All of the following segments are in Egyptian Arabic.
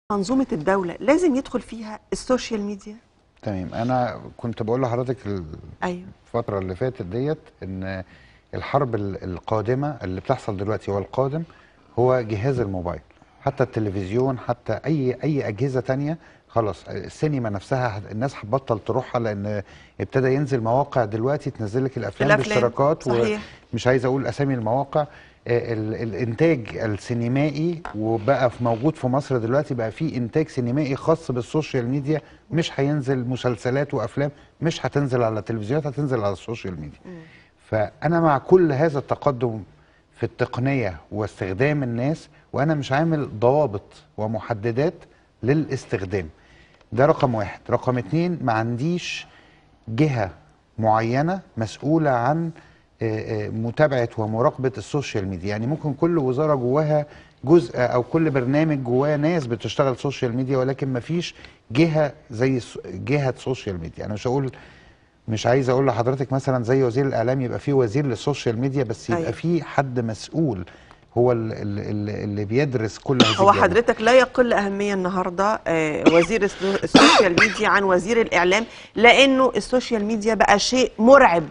منظومه الدوله لازم يدخل فيها السوشيال ميديا تمام انا كنت بقول لحضرتك ايوه الفتره اللي فاتت ديت ان الحرب ال- القادمه اللي بتحصل دلوقتي والقادم هو جهاز الموبايل حتى التلفزيون حتى اي اي اجهزه تانية خلاص السينما نفسها هت- الناس هتبطل تروحها لان ابتدى ينزل مواقع دلوقتي تنزل لك الافلام الأفلام، باشتراكات صحيح. ومش عايز اقول اسامي المواقع آه، ال- الانتاج السينمائي وبقى في موجود في مصر دلوقتي بقى في انتاج سينمائي خاص بالسوشيال ميديا مش هينزل مسلسلات وافلام مش هتنزل على التلفزيونات هتنزل على السوشيال ميديا فانا مع كل هذا التقدم في التقنيه واستخدام الناس وانا مش عامل ضوابط ومحددات للاستخدام ده رقم واحد رقم اتنين ما عنديش جهه معينه مسؤوله عن آه، آه، متابعه ومراقبه السوشيال ميديا يعني ممكن كل وزاره جواها جزء او كل برنامج جواه ناس بتشتغل سوشيال ميديا ولكن ما فيش جهه زي الس- جهه سوشيال ميديا انا مش هقول مش عايز اقول لحضرتك مثلا زي وزير الاعلام يبقى فيه وزير للسوشيال ميديا بس يبقى أيوة. فيه حد مسؤول هو ال- ال- ال- اللي بيدرس كل هذه هو الجوانب. حضرتك لا يقل أهمية النهاردة آه، وزير السو- السوشيال ميديا عن وزير الإعلام لأنه السوشيال ميديا بقى شيء مرعب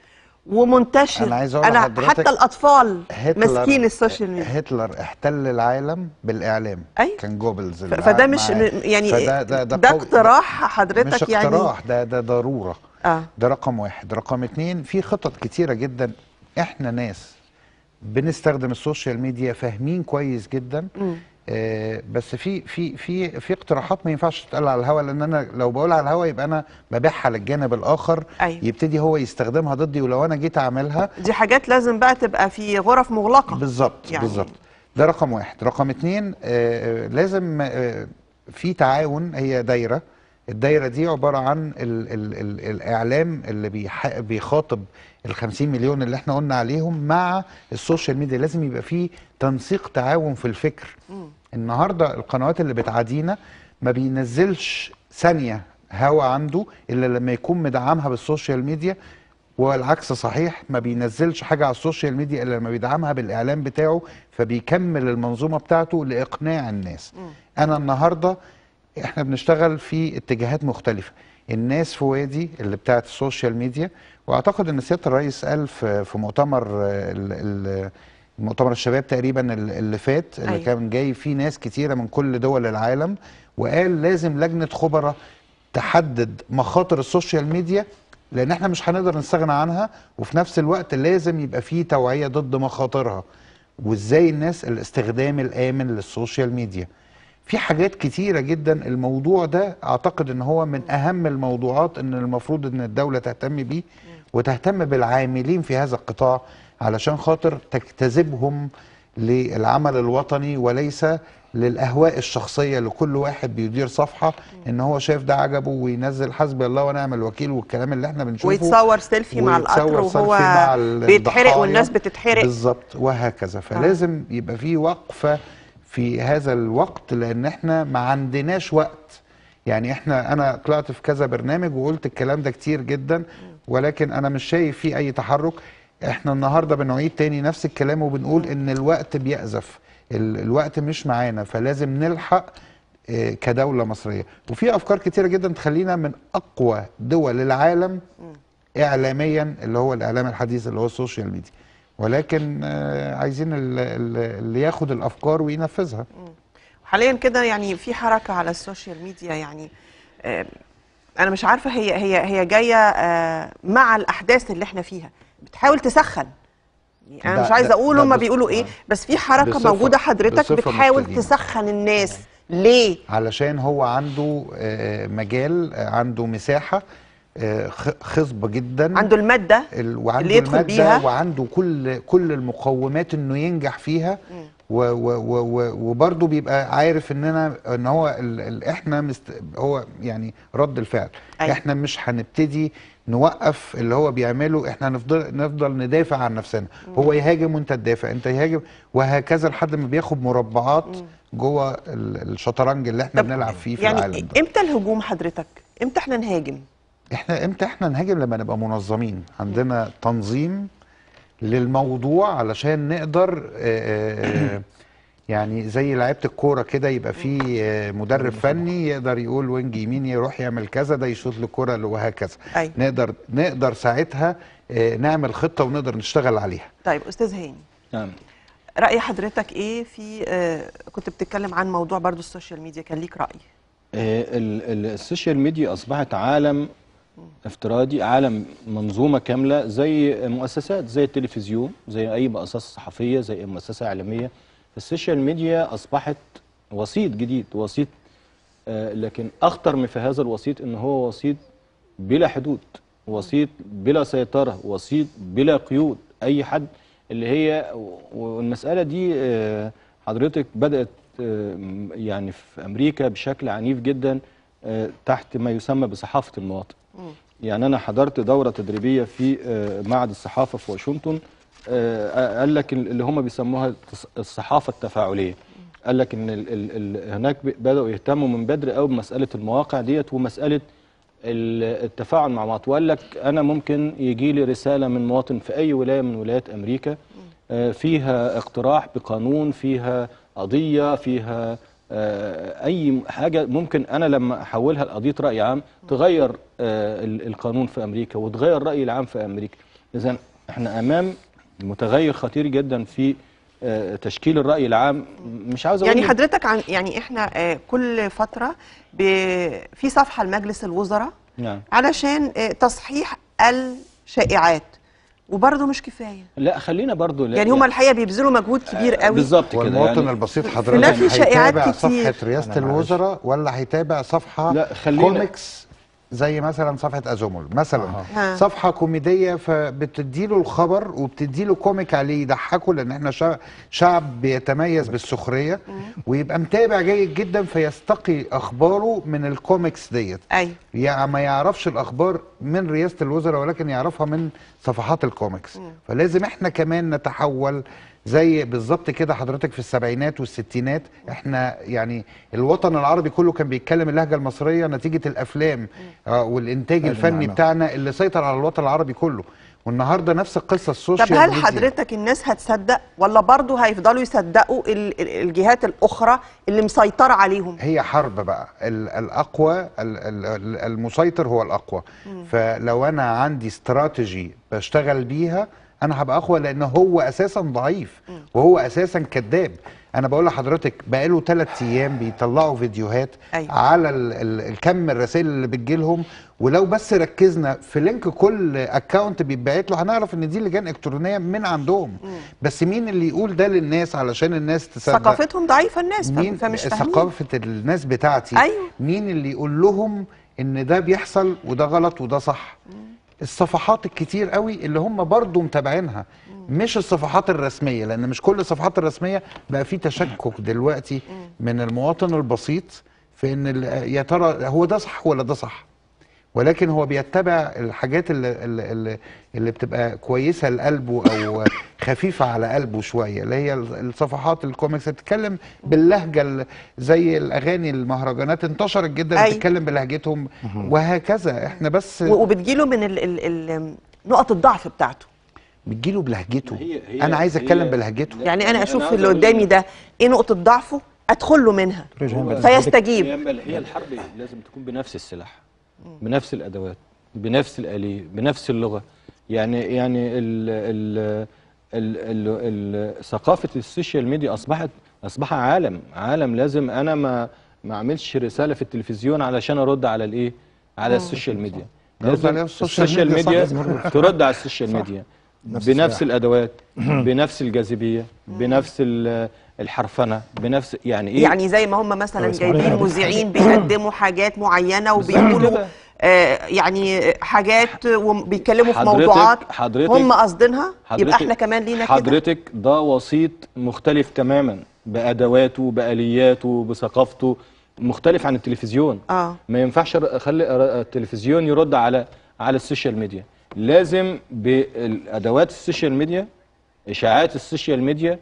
ومنتشر أنا عايز أقول لحضرتك حتى الأطفال هتلر- ماسكين السوشيال ميديا هتلر احتل العالم بالاعلام أيوة. كان جوبلز ف- اللي فده قاعد مش معاه. م- يعني فده ده, ده, ده قوي- اقتراح حضرتك مش يعني اقتراح ده ده ضروره اه ده رقم واحد رقم اتنين في خطط كتيرة جدا احنا ناس بنستخدم السوشيال ميديا فاهمين كويس جدا آه بس في في في في اقتراحات ما ينفعش تتقال على الهوا لان انا لو بقولها على الهوا يبقى انا ببيعها للجانب الاخر أيوة. يبتدي هو يستخدمها ضدي ولو انا جيت اعملها دي حاجات لازم بقى تبقى في غرف مغلقة بالظبط يعني- بالظبط ده رقم واحد رقم اتنين آه، آه، لازم آه، في تعاون هي دايرة الدايرة دي عبارة عن ال ال ال الإعلام اللي بيح- بيخاطب ال 50 مليون اللي احنا قلنا عليهم مع السوشيال ميديا لازم يبقى في تنسيق تعاون في الفكر النهاردة القنوات اللي بتعادينا ما بينزلش ثانية هوا عنده إلا لما يكون مدعمها بالسوشيال ميديا والعكس صحيح ما بينزلش حاجة على السوشيال ميديا إلا لما بيدعمها بالإعلام بتاعه فبيكمل المنظومة بتاعته لإقناع الناس أنا النهاردة إحنا بنشتغل في اتجاهات مختلفة الناس في وادي اللي بتاعت السوشيال ميديا واعتقد ان سياده الرئيس قال في في مؤتمر آه، ال- ال- مؤتمر الشباب تقريبا ال- اللي فات اللي أيوة. كان جاي فيه ناس كتيره من كل دول العالم وقال لازم لجنه خبراء تحدد مخاطر السوشيال ميديا لان احنا مش هنقدر نستغنى عنها وفي نفس الوقت لازم يبقى فيه توعيه ضد مخاطرها وازاي الناس الاستخدام الامن للسوشيال ميديا في حاجات كتيرة جدا الموضوع ده اعتقد ان هو من اهم الموضوعات ان المفروض ان الدولة تهتم بيه وتهتم بالعاملين في هذا القطاع علشان خاطر تجتذبهم للعمل الوطني وليس للاهواء الشخصيه لكل واحد بيدير صفحه ان هو شايف ده عجبه وينزل حسبي الله ونعم الوكيل والكلام اللي احنا بنشوفه ويتصور سيلفي مع القطر ويتصور وهو سيلفي مع ال- بيتحرق الضحايا. والناس بتتحرق بالظبط وهكذا فلازم يبقى في وقفه في هذا الوقت لان احنا ما عندناش وقت يعني احنا انا طلعت في كذا برنامج وقلت الكلام ده كتير جدا ولكن انا مش شايف فيه اي تحرك احنا النهارده بنعيد تاني نفس الكلام وبنقول ان الوقت بيأزف ال- الوقت مش معانا فلازم نلحق آه، كدولة مصرية وفي أفكار كتيرة جدا تخلينا من أقوى دول العالم إعلاميا اللي هو الإعلام الحديث اللي هو السوشيال ميديا ولكن آه، عايزين ال- ال- اللي ياخد الأفكار وينفذها حاليا كده يعني في حركه على السوشيال ميديا يعني آه، انا مش عارفه هي هي هي جايه آه، مع الاحداث اللي احنا فيها بتحاول تسخن يعني انا ده- مش عايزه ده- اقول ده هما بص- بيقولوا ايه آه. بس في حركه بصفة- موجوده حضرتك بصفة بتحاول مبتدئين. تسخن الناس ليه علشان هو عنده آه، مجال آه، عنده مساحة آه، خ- خصبة جدا عنده الماده ال- وعنده اللي يدخل المادة بيها. وعنده كل كل المقومات انه ينجح فيها و و و و وبرضه بيبقى عارف اننا ان هو ال ال احنا مست هو يعني رد الفعل أيوة. احنا مش هنبتدي نوقف اللي هو بيعمله احنا نفضل نفضل ندافع عن نفسنا هو يهاجم وانت تدافع انت يهاجم وهكذا لحد ما بياخد مربعات جوه ال- الشطرنج اللي احنا طب بنلعب فيه في يعني العالم ده امتى الهجوم حضرتك امتى احنا نهاجم احنا امتى احنا نهاجم لما نبقى منظمين عندنا تنظيم للموضوع علشان نقدر آه، آه، يعني زي لعيبه الكوره كده يبقى في آه، مدرب فني يقدر يقول وينج يمين يروح يعمل كذا ده يشوط الكوره وهكذا أيوة. نقدر نقدر ساعتها آه، نعمل خطه ونقدر نشتغل عليها طيب استاذ هاني نعم راي حضرتك ايه في آه كنت بتتكلم عن موضوع برضو السوشيال ميديا كان ليك راي آه، ال- ال- السوشيال ميديا اصبحت عالم افتراضي عالم منظومه كامله زي مؤسسات زي التلفزيون زي اي مؤسسه صحفيه زي أي مؤسسه اعلاميه السوشيال ميديا اصبحت وسيط جديد وسيط آه، لكن اخطر من في هذا الوسيط ان هو وسيط بلا حدود وسيط بلا سيطره وسيط بلا قيود اي حد اللي هي والمساله دي آه، حضرتك بدات آه، يعني في امريكا بشكل عنيف جدا آه، تحت ما يسمى بصحافه المواطن يعني انا حضرت دوره تدريبيه في آه، معهد الصحافه في واشنطن آه، قال لك اللي هم بيسموها التص- الصحافه التفاعليه قال لك ان ال ال ال هناك ب- بداوا يهتموا من بدري قوي بمساله المواقع ديت ومساله ال- التفاعل مع مواطن وقال لك انا ممكن يجي لي رساله من مواطن في اي ولايه من ولايات امريكا آه، فيها اقتراح بقانون فيها قضيه فيها آه، اي حاجه ممكن انا لما احولها لقضيه راي عام تغير آه، ال- القانون في امريكا وتغير الراي العام في امريكا اذا احنا امام متغير خطير جدا في آه، تشكيل الراي العام مش عاوز اقول يعني لك- حضرتك عن يعني احنا آه كل فتره ب... في صفحه لمجلس الوزراء نعم علشان آه تصحيح الشائعات وبرضه مش كفايه لا خلينا برضو لا يعني هم الحقيقه بيبذلوا مجهود كبير قوي بالظبط كده والمواطن يعني البسيط لا، حضرتك في شائعات هيتابع كتير. صفحه رئاسه أنا معلش. الوزراء ولا هيتابع صفحه لا، خلينا- كوميكس زي مثلا صفحه ازومول مثلا ها. صفحه كوميديه فبتديله الخبر وبتديله كوميك عليه يضحكه لان احنا شع- شعب بيتميز بالسخريه ويبقى متابع جيد جدا فيستقي اخباره من الكوميكس ديت ايوه يعني ما يعرفش الاخبار من رئاسه الوزراء ولكن يعرفها من صفحات الكوميكس فلازم احنا كمان نتحول زي بالظبط كده حضرتك في السبعينات والستينات احنا يعني الوطن العربي كله كان بيتكلم اللهجه المصريه نتيجه الافلام آه، والانتاج أيوة، الفني نعم. بتاعنا اللي سيطر على الوطن العربي كله والنهارده نفس القصه السوشيال طب هل ميديا. حضرتك الناس هتصدق ولا برضه هيفضلوا يصدقوا ال- ال- الجهات الاخرى اللي مسيطره عليهم هي حرب بقى ال- الاقوى ال- ال- ال- المسيطر هو الاقوى فلو انا عندي استراتيجي بشتغل بيها انا هبقى اقوى لان هو اساسا ضعيف وهو اساسا كذاب انا بقول لحضرتك بقاله ثلاث ايام بيطلعوا فيديوهات أيوة. على ال- ال- الكم الرسائل اللي بتجيلهم ولو بس ركزنا في لينك كل اكونت بيتبعت له هنعرف ان دي لجان الكترونيه من عندهم بس مين اللي يقول ده للناس علشان الناس تصدق ثقافتهم ضعيفه الناس فم- مين فمش فاهمين ثقافة الناس بتاعتي أيوة. مين اللي يقول لهم ان ده بيحصل وده غلط وده صح الصفحات الكتير قوي اللي هم برضو متابعينها مش الصفحات الرسمية لان مش كل الصفحات الرسمية بقى في تشكك دلوقتي من المواطن البسيط في ان ال- يا ترى هو ده صح ولا ده صح ولكن هو بيتبع الحاجات اللي, اللي, اللي, اللي بتبقى كويسه لقلبه او خفيفه على قلبه شويه اللي هي الصفحات الكوميكس اللي بتتكلم باللهجه ال- زي الاغاني المهرجانات انتشرت جدا أيوة. بتتكلم بلهجتهم وهكذا احنا بس و- وبتجيله من ال ال ال نقط الضعف بتاعته بتجيله بلهجته هي- هي- انا عايز هي- اتكلم بلهجته يعني انا أنا اشوف عاوز اللي أقول قدامي لك- ده ايه نقطه ضعفه ادخل له منها رجعنا فيستجيب هي هي الحرب لازم تكون بنفس السلاح بنفس الادوات بنفس الاليه بنفس اللغه يعني يعني ال ال ال ال ال ثقافه السوشيال ميديا اصبحت اصبح عالم عالم لازم انا ما ما اعملش رساله في التلفزيون علشان ارد على الايه على السوشيال ميديا نرد لازم عليها السوشيال السوشيال ميديا، صح، ميديا لازم ترد على السوشيال ميديا نفس بنفس السلاح. الادوات بنفس الجاذبيه بنفس ال- الحرفنه بنفس يعني ايه يعني زي ما هم مثلا طب اسمعوا لي جايبين أنا مذيعين بيقدموا حاجات معينه وبيقولوا كده. آه يعني حاجات وبيتكلموا في حضرتك- موضوعات حضرتك- هم قاصدينها يبقى حضرتك- احنا كمان لينا كده حضرتك ده وسيط مختلف تماما بادواته بالياته بثقافته مختلف عن التلفزيون اه ما ينفعش أر- اخلي أر- التلفزيون يرد على على السوشيال ميديا لازم بالادوات السوشيال ميديا اشاعات السوشيال ميديا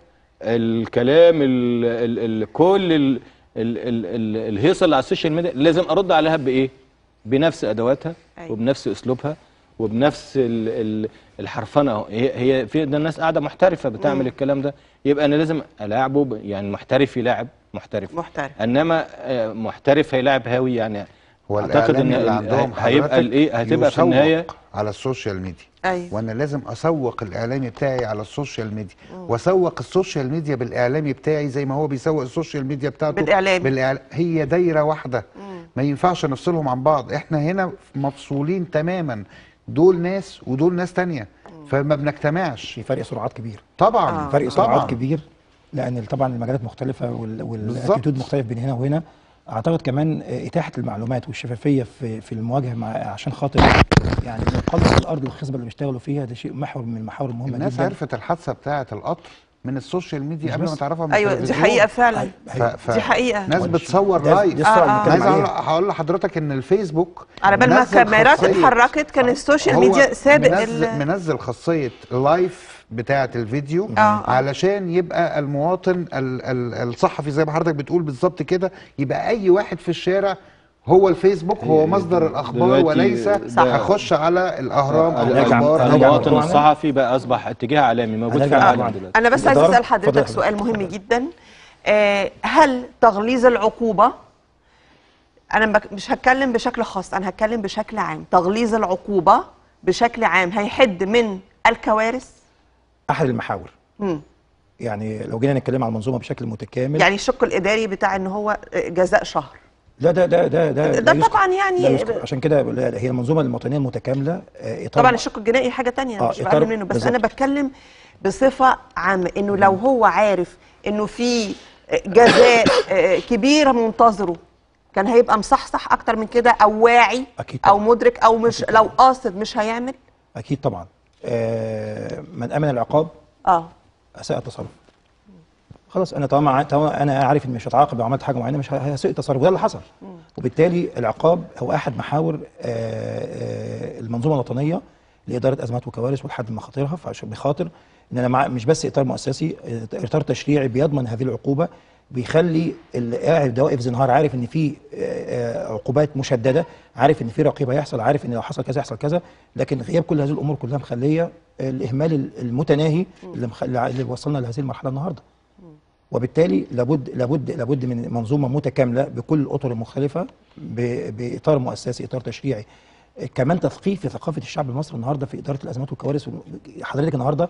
الكلام ال ال ال كل ال ال ال ال الهيصه اللي على السوشيال ميديا لازم ارد عليها بايه بنفس ادواتها أيوة. وبنفس اسلوبها وبنفس ال ال الحرفنه هي هي في ده الناس قاعده محترفه بتعمل الكلام ده يبقى انا لازم الاعبه ب- يعني محترف يلاعب محترف محترف. انما آه، محترف هيلاعب هاوي يعني هو اعتقد ان الإعلامي اللي ال- عندهم هيبقى حضرتك الايه هتبقى في يسوق النهايه على السوشيال ميديا أيوة. وانا لازم اسوق الاعلامي بتاعي على السوشيال ميديا واسوق السوشيال ميديا بالاعلامي بتاعي زي ما هو بيسوق السوشيال ميديا بتاعته بالإعلامي. بالإعلام. هي دايره واحده ما ينفعش نفصلهم عن بعض احنا هنا مفصولين تماما دول ناس ودول ناس تانية فما بنجتمعش في فرق سرعات كبير طبعا فرق سرعات طبعا كبير لان طبعا المجالات مختلفه وال- بالظبط. والاتيتود مختلف بين هنا وهنا اعتقد كمان اتاحه المعلومات والشفافيه في في المواجهه مع عشان خاطر يعني نقلص الارض الخصبه اللي بيشتغلوا فيها ده شيء محور من المحاور المهمه الناس جدا عرفت الحادثه بتاعه القطر من السوشيال ميديا مش قبل ما بس. تعرفها من ايوه دي التلفزيون. حقيقه فعلا ف... ف... دي حقيقة. ناس ولا بتصور ده- لايف دي السرعه آه، آه. اللي انا بنتكلم عايز عليها أقول- هقول لحضرتك ان الفيسبوك على بال ما منزل الكاميرات خاصية- اتحركت كان السوشيال هو ميديا سابق منزل, ال- منزل خاصيه لايف بتاعه الفيديو آه، آه. علشان يبقى المواطن ال ال الصحفي زي ما حضرتك بتقول بالظبط كده يبقى اي واحد في الشارع هو الفيسبوك هو مصدر الاخبار دلوقتي وليس ده- هخش على الاهرام او هنرجع- الاخبار هنرجع أو المواطن موضوعنا. الصحفي بقى اصبح اتجاه عالمي موجود في هنرجع العالم موضوعنا. دلوقتي انا بس عايز الإدارة- اسال حضرتك اتفضل. سؤال مهم جدا آه، هل تغليظ العقوبه انا بك- مش هتكلم بشكل خاص انا هتكلم بشكل عام تغليظ العقوبه بشكل عام هيحد من الكوارث احد المحاور مم. يعني لو جينا نتكلم على المنظومه بشكل متكامل يعني الشق الاداري بتاع ان هو آه، جزاء شهر لا ده ده ده ده ده لا يذكر. طبعاً يعني- لا يذكر. عشان كده لا- هي المنظومه الوطنيه المتكامله آه، إطار طبعا الشق الجنائي حاجه تانية آه، مش إطار- بقلل منه بس بالظبط. انا بتكلم بصفه عامه انه لو هو عارف انه في جزاء آه، كبير منتظره كان هيبقى مصحصح اكتر من كده او واعي أكيد او طبعاً. مدرك او مش أكيد لو طبعاً. قاصد مش هيعمل اكيد طبعا آه، من امن العقاب اه اساء التصرف خلاص انا طالما ع- طالما انا عارف ان مش هتعاقب لو عملت حاجه معينه مش ه- هسيء التصرف وده اللي حصل وبالتالي العقاب هو احد محاور آه، آه، المنظومه الوطنيه لاداره ازمات وكوارث والحد من مخاطرها فعشان بخاطر ان انا مع مش بس اطار مؤسسي آه، اطار تشريعي بيضمن هذه العقوبه بيخلي اللي قاعد ده واقف زنهار عارف ان في آه، آه، عقوبات مشدده عارف ان في رقيب هيحصل عارف ان لو حصل كذا يحصل كذا لكن غياب كل هذه الامور كلها مخليه الاهمال المتناهي اللي, مخ... اللي وصلنا لهذه المرحله النهارده وبالتالي لابد لابد لابد من منظومه متكامله بكل الاطر المختلفه ب- باطار مؤسسي اطار تشريعي كمان تثقيف في ثقافه الشعب المصري النهارده في اداره الازمات والكوارث حضرتك النهارده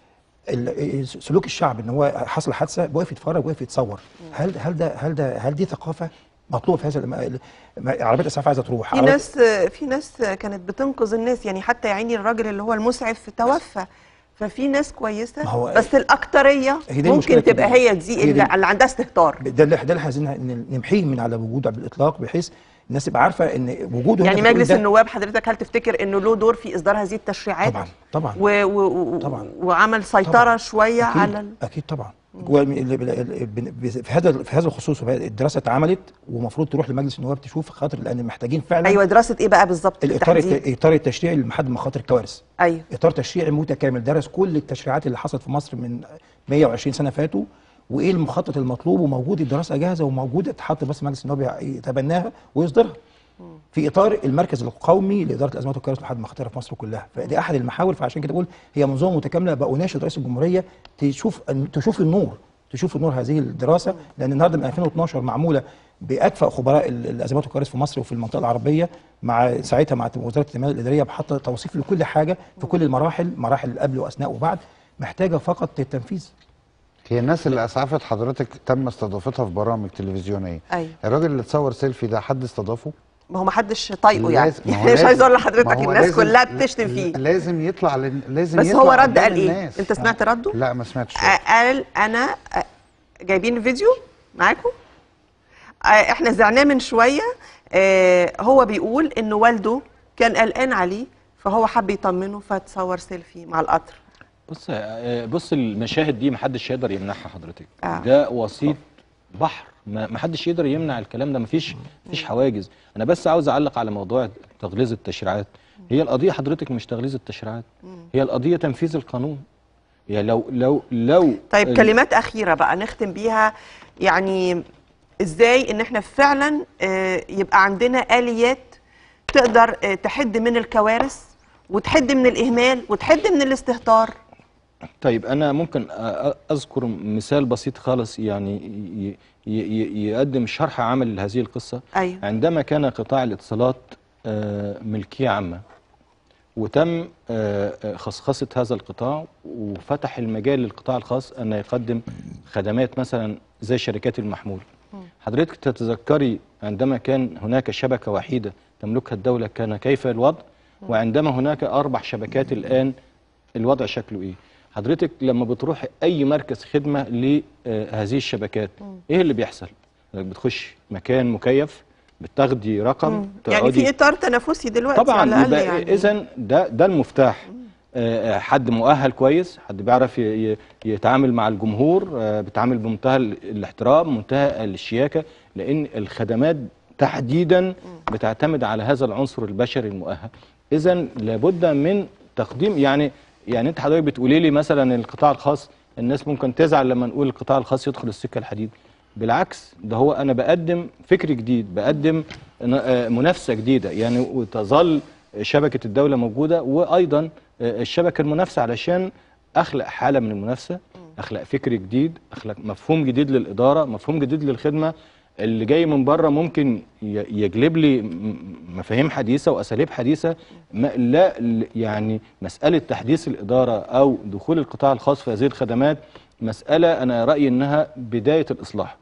ال- سلوك الشعب ان هو حصل حادثه واقف يتفرج واقف يتصور هل هل ده هل ده هل دي ثقافه مطلوبه في هذا الم- الم- عربيه الاسعاف عايزه تروح في عربية- ناس في ناس كانت بتنقذ الناس يعني حتى يا عيني الراجل اللي هو المسعف توفى ففي ناس كويسه ما هو- بس الاكتريه هي دي المشكلة ممكن تبقى الكبيرة. هي دي هي اللي, دي. اللي عندها استهتار ده اللي ده اللي عايزين ن- نمحيه من على وجود على الاطلاق بحيث الناس تبقى عارفه ان وجوده هنا يعني في الكون مجلس ده- النواب حضرتك هل تفتكر انه له دور في اصدار هذه التشريعات طبعا طبعا و و و طبعا. وعمل سيطره طبعاً. شويه أكيد على ال... اكيد طبعا جوا- ال- ال- ال- ال- في هذا في هذا الخصوص الدراسه اتعملت ومفروض تروح لمجلس النواب تشوف خاطر لان محتاجين فعلا ايوه دراسه ايه بقى بالظبط الاطار بالتحديد؟ الت- الاطار التشريعي لمحد مخاطر الكوارث ايوه اطار تشريعي متكامل درس كل التشريعات اللي حصلت في مصر من 120 سنه فاتوا وايه المخطط المطلوب وموجود الدراسه جاهزه وموجوده تحط بس مجلس النواب يتبناها ويصدرها في اطار المركز القومي لاداره الازمات والكوارث لحد مخاطرها في مصر كلها فدي احد المحاور فعشان كده بقول هي منظومه متكامله بأناشد رئيس الجمهوريه تشوف تشوف النور تشوف النور هذه الدراسه لان النهارده من 2012 معموله باكفأ خبراء ال- الازمات والكوارث في مصر وفي المنطقه العربيه مع ساعتها مع وزاره التنميه الاداريه بحط توصيف لكل حاجه في كل المراحل مراحل قبل واثناء وبعد محتاجه فقط التنفيذ هي الناس اللي اسعفت حضرتك تم استضافتها في برامج تلفزيونيه أيوة. الراجل اللي اتصور سيلفي ده حد استضافه ما هو ما حدش طايقه يعني لازم- ما هو يعني مش لازم- عايز اقول ما لحضرتك هو الناس لازم- كلها بتشتم فيه لازم يطلع لل- لازم بس يطلع هو رد قدام قال ايه الناس. انت سمعت رده لا ما سمعتش آه، قال انا آه، جايبين الفيديو معاكم آه، احنا زعناه من شويه آه، هو بيقول ان والده كان قلقان عليه فهو حب يطمنه فتصور سيلفي مع القطر بص آه، بص المشاهد دي محدش يقدر يمنعها حضرتك آه. ده وسيط بحر ما محدش يقدر يمنع الكلام ده مفيش مفيش حواجز انا بس عاوز اعلق على موضوع تغليظ التشريعات هي القضيه حضرتك مش تغليظ التشريعات هي القضيه تنفيذ القانون يعني لو لو لو طيب ال- كلمات اخيره بقى نختم بيها يعني ازاي ان احنا فعلا آه، يبقى عندنا اليات تقدر آه، تحد من الكوارث وتحد من الاهمال وتحد من الاستهتار طيب انا ممكن أ- أ- اذكر مثال بسيط خالص يعني ي- ي- ي- يقدم شرح عمل لهذه القصه ايوه عندما كان قطاع الاتصالات آه، ملكيه عامه وتم آه، آه، خصخصه هذا القطاع وفتح المجال للقطاع الخاص ان يقدم خدمات مثلا زي شركات المحمول حضرتك تتذكري عندما كان هناك شبكه وحيده تملكها الدوله كان كيف الوضع وعندما هناك اربع شبكات الان الوضع شكله ايه حضرتك لما بتروح اي مركز خدمه لهذه الشبكات ايه اللي بيحصل حضرتك بتخش مكان مكيف بتاخدي رقم يعني في اطار تنافسي دلوقتي طبعا على الاقل يبقى يعني اذا ده ده المفتاح آه، آه، حد مؤهل كويس حد بيعرف ي- ي- يتعامل مع الجمهور آه، بيتعامل بمنتهى ال- الاحترام منتهى الشياكه لان الخدمات تحديدا بتعتمد على هذا العنصر البشري المؤهل اذا لابد من تقديم يعني يعني انت حضرتك بتقولي لي مثلا القطاع الخاص الناس ممكن تزعل لما نقول القطاع الخاص يدخل السكه الحديد بالعكس ده هو انا بقدم فكر جديد بقدم ن- آه، منافسه جديده يعني وتظل شبكه الدوله موجوده وايضا آه، الشبكه المنافسه علشان اخلق حاله من المنافسه اخلق فكر جديد اخلق مفهوم جديد للاداره مفهوم جديد للخدمه اللي جاي من بره ممكن ي- يجلب لي م- مفاهيم حديثه واساليب حديثه ما لا ل- يعني مساله تحديث الاداره او دخول القطاع الخاص في هذه الخدمات مساله انا رايي انها بدايه الاصلاح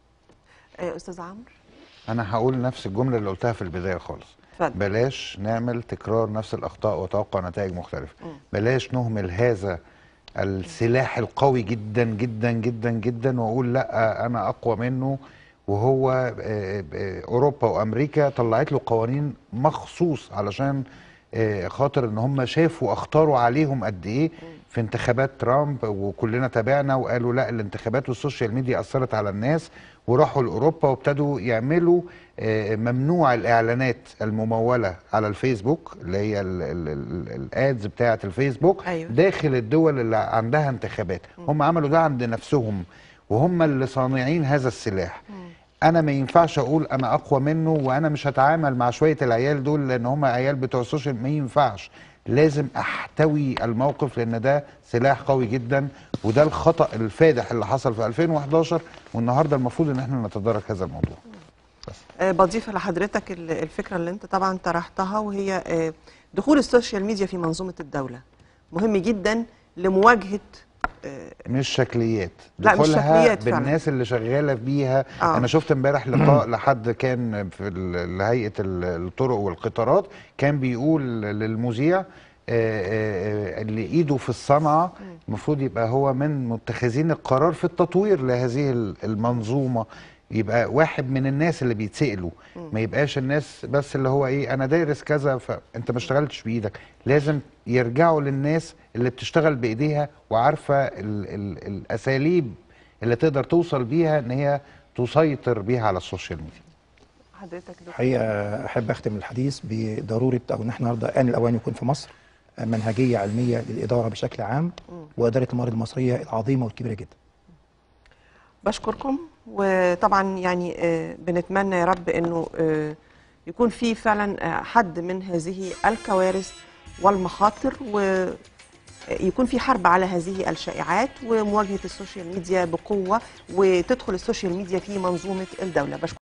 آه، استاذ عمرو انا هقول نفس الجمله اللي قلتها في البدايه خالص اتفضل. بلاش نعمل تكرار نفس الاخطاء وتوقع نتائج مختلفه بلاش نهمل هذا السلاح القوي جدا جدا جدا جدا واقول لا انا اقوى منه وهو آه، آه، اوروبا وامريكا طلعت له قوانين مخصوص علشان آه، خاطر ان هم شافوا اخطروا عليهم قد ايه في انتخابات ترامب وكلنا تابعنا وقالوا لا الانتخابات والسوشيال ميديا اثرت على الناس وراحوا لاوروبا وابتدوا يعملوا آه، ممنوع الاعلانات المموله على الفيسبوك اللي هي ال- ال- ال- الادز بتاعه الفيسبوك أيوة. داخل الدول اللي عندها انتخابات هم عملوا ده عند نفسهم وهم اللي صانعين هذا السلاح انا ما ينفعش اقول انا اقوى منه وانا مش هتعامل مع شويه العيال دول لان هم عيال بتوع السوشيال ما ينفعش لازم احتوي الموقف لان ده سلاح قوي جدا وده الخطا الفادح اللي حصل في 2011 والنهارده المفروض ان احنا نتدارك هذا الموضوع آه، بضيف لحضرتك ال- الفكره اللي انت طبعا طرحتها وهي آه، دخول السوشيال ميديا في منظومه الدوله مهم جدا لمواجهه آه، مش شكليات لا، مش دخولها شكليات فعلا. بالناس اللي شغاله بيها آه. انا شفت امبارح لقاء لحد كان في ال- لهيئه ال- الطرق والقطارات كان بيقول للمذيع آه، آه، آه، اللي ايده في الصنعه المفروض يبقى هو من متخذين القرار في التطوير لهذه ال- المنظومه يبقى واحد من الناس اللي بيتسألوا ما يبقاش الناس بس اللي هو ايه انا دارس كذا فانت ما اشتغلتش بايدك لازم يرجعوا للناس اللي بتشتغل بايديها وعارفه ال ال الاساليب اللي تقدر توصل بيها ان هي تسيطر بيها على السوشيال ميديا حضرتك دكتور. الحقيقه احب اختم الحديث بضروره او ان احنا النهارده ان الاوان يكون في مصر منهجيه علميه للاداره بشكل عام واداره الموارد المصريه العظيمه والكبيره جدا. بشكركم وطبعا يعني آه، بنتمنى يا رب انه آه، يكون في فعلا آه، حد من هذه الكوارث والمخاطر ويكون في حرب على هذه الشائعات ومواجهه السوشيال ميديا بقوه وتدخل السوشيال ميديا في منظومه الدوله بشكركم